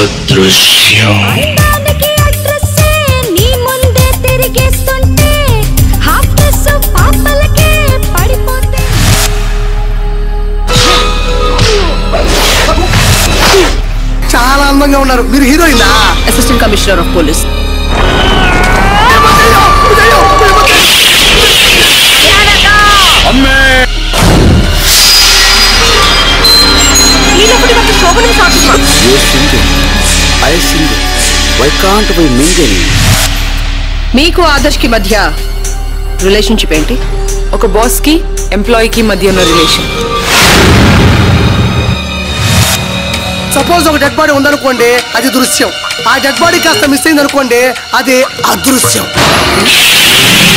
అదృశ్యం దానికి అడ్రస్సే నీ ముందే తిరిగేస్తుంటే హాఫ్ డ్రెస్ పాపలకే పడిపోతే చాలా అందంగా ఉన్నారు మీరు హీరోయినా assistant commissioner of police You single, I single. Why can't we mingle? మీకు ఆదర్శ్ కి మధ్య రిలేషన్షిప్ ఏంటి ఒక బాస్ కి ఎంప్లాయీ కి మధ్య ఉన్న రిలేషన్ సపోజ్ ఒక డెడ్ బాడీ ఉందనుకోండి అది దృశ్యం ఆ డెడ్ బాడీ కాస్త మిస్ అయింది అనుకోండి అది అదృశ్యం